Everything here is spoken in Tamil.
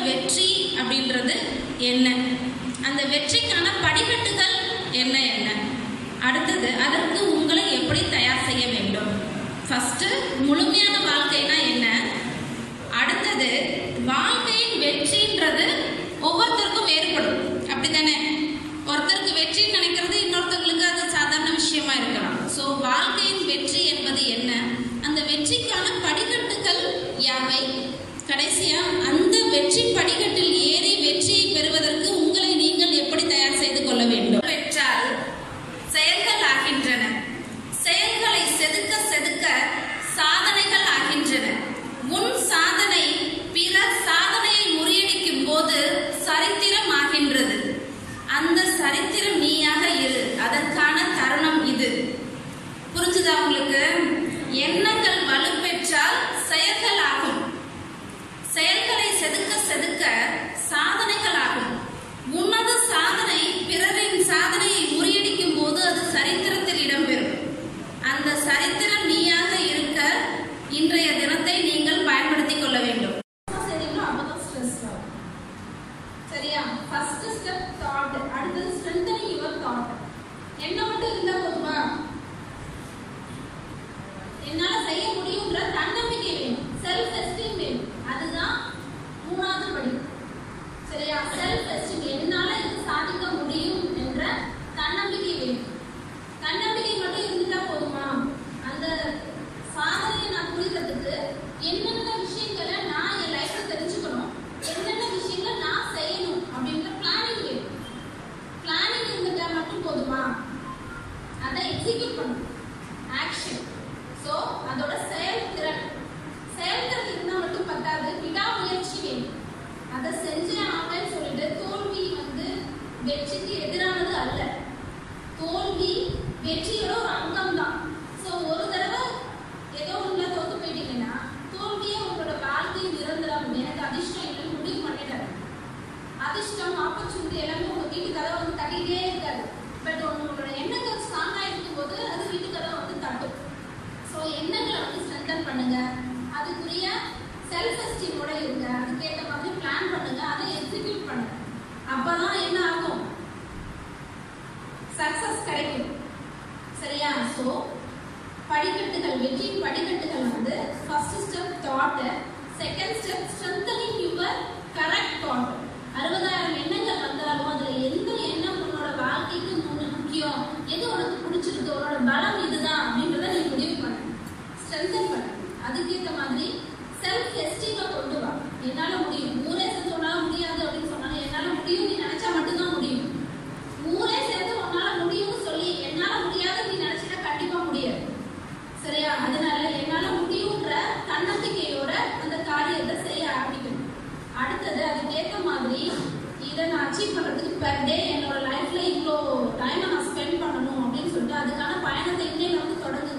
வெற்றி அப்படின்றது என்ன அந்த வெற்றிக்கான படிக்கட்டுகள் என்ன என்ன அடுத்தது அதற்கு உங்களை எப்படி தயார் செய்ய வேண்டும் ஃபர்ஸ்ட் முழுமையான வாழ்க்கைனா என்ன அடுத்தது வாழ்க்கையின் வெற்றின்றது ஒவ்வொருத்தருக்கும் வேறுபடும் அப்படிதானே ஒருத்தருக்கு வெற்றி நினைக்கிறது இன்னொருத்தங்களுக்கு அது சாதாரண விஷயமா இருக்கலாம் ஸோ வாழ்க்கையின் வெற்றி என்பது என்ன அந்த வெற்றிக்கான படிக்கட்டுகள் யாவை கடைசியா அந்த வெற்றி படிக்கட்டில் ஏறி வெற்றியை பெறுவதற்கு உங்களை நீங்கள் எப்படி தயார் செய்து கொள்ள வேண்டும் பெற்றால் செயல்கள் ஆகின்றன செயல்களை செதுக்க செதுக்க சாதனைகள் ஆகின்றன முன் சாதனை பிற சாதனையை முறியடிக்கும் போது சரித்திரம் ஆகின்றது அந்த சரித்திரம் நீயாக இரு அதற்கான தருணம் இது புரிஞ்சுதா உங்களுக்கு எண்ணங்கள் வலுப்பெற்றால் செயல்கள் ஆகும் செயல்களை செதுக்க செதுக்க சாதனைகள் ஆகும் உன்னத சாதனை பிறரின் சாதனையை முறியடிக்கும் போது அது சரித்திரத்தில் இடம்பெறும் அந்த சரித்திரம் நீயாக இருக்க இன்றைய தினத்தை நீங்கள் பயன்படுத்திக் கொள்ள வேண்டும் சரிங்களா அப்பதான் ஸ்ட்ரெஸ் வரும் சரியா ஃபர்ஸ்ட் ஸ்டெப் தாட் அடுத்தது ஸ்ட்ரென்தனிங் யுவர் தாட் என்ன மட்டும் இருந்தா போதுமா என்னால செய்ய முடியுங்கிற தன்னம்பிக்கை வேணும் செல்ஃப் எஸ்டீம் வேணும் அதுதான் மூணாவது படி சரியா செல்ஃப் எஸ்டீம் என்னால இது சாதிக்க முடியும் என்ற தன்னம்பிக்கை வேணும் தன்னம்பிக்கை மட்டும் இருந்துட்டா போதுமா அந்த சாதனையை நான் புரிகிறதுக்கு என்னென்ன விஷயங்களை நான் என் லைஃப்ல தெரிஞ்சுக்கணும் என்னென்ன விஷயங்கள் நான் செய்யணும் அப்படின்ற பிளானிங் வேணும் பிளானிங் இருந்துட்டா மட்டும் போதுமா அதை எக்ஸிக்யூட் பண்ணணும் ஆக்ஷன் ஸோ அதோட செயல்திறன் செயல்திறன் இருந்தால் மட்டும் பத்தாது விடாமுயற்சி வேணும் அதை செஞ்சே ஆகன்னு சொல்லிட்டு தோல்வி வந்து வெற்றிக்கு எதிரானது அல்ல தோல்வி வெற்றியோட ஒரு அங்கம் தான் ஸோ ஒரு தடவை ஏதோ ஒன்றுல தோத்து போயிட்டீங்கன்னா தோல்வியே உங்களோட வாழ்க்கை நிரந்தரம் எனக்கு அதிர்ஷ்டம் இல்லைன்னு முடிவு பண்ணிட்டாரு அதிர்ஷ்டம் ஆப்பர்ச்சுனிட்டி எல்லாமே உங்க வீட்டு கதவை வந்து தட்டிக்கிட்டே இருக்காது பட் உங்களோட எண்ணங்கள் ஸ்ட்ராங்காக இருக்கும்போது அது வீட்டு கதவை வந்து தட்டும் ஸோ எண்ணங்களை வந்து ஸ்ட்ரென்தன் பண்ணுங்க அதுக்குரிய செல்ஃப் எஸ்டீமோட இருங்க அதுக்கேற்ற மாதிரி பிளான் பண்ணுங்க அதை எக்ஸிக்யூட் பண்ணுங்க அப்பதான் என்ன ஆகும் சக்சஸ் கிடைக்கும் சரியா ஸோ படிக்கட்டுகள் வெற்றியின் படிக்கட்டுகள் வந்து first step thought second step strengthening your correct thought அறுபதாயிரம் எண்ணங்கள் வந்தாலும் அதுல எந்த எண்ணம் உன்னோட வாழ்க்கைக்கு முன்னு- முக்கியம் எது உனக்கு பிடிச்சிருக்கு உன்னோட பலம் இதுதான் அப்படின்றத நீ முடிவு பண்ணு ஸ்ட்ரென்தன் பண்ணு அதுக்கேற்ற மாதிரி செல்ஃப் எஸ்டீமை கொண்டு வா என்னால முடியும் ஊரே சேர்ந்து உன்னால முடியாது அப்படின்னு சொன்னாலும் என்னால முடியும் நீ நினைச்சா மட்டும்தான் முடியும் ஊரே சேர்ந்து உன்னால முடியும்னு சொல்லி என்னால முடியாது நீ நினைச்சிட்டா கண்டிப்பா முடியாது சரியா அதனால என்னால முடியுன்ற தன்னம்பிக்கையோட அந்த காரியத்தை செய்ய ஆரம்பிக்கணும் அடுத்தது அதுக்கேற்ற மாதிரி இதை நான் அச்சீவ் பண்றதுக்கு பெர் டே என்னோட லைஃப்ல இவ்வளோ டைமை நான் ஸ்பெண்ட் பண்ணணும் அப்படின்னு சொல்லிட்டு அதுக்கான பயணத்தை இன்னையில வந்து தொடங்குங்க